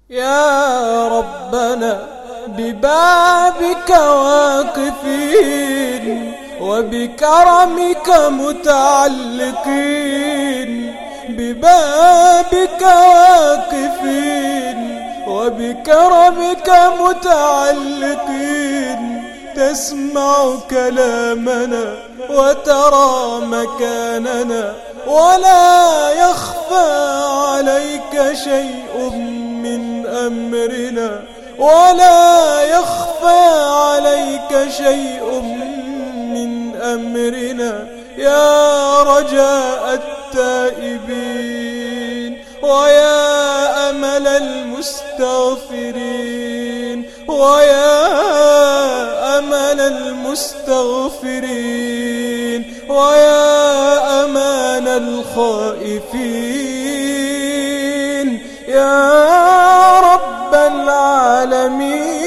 يا ربنا ببابك واقفين وبكرمك متعلقين ببابك واقفين وبكرمك متعلقين تسمع كلامنا وترى مكاننا ولا يخفى عليك شيء من أمرنا ولا يخفى عليك شيء من أمرنا يا رجاء التائبين ويا أمل المستغفرين ويا أمل المستغفرين ويا أمان الخائفين يا رب العالمين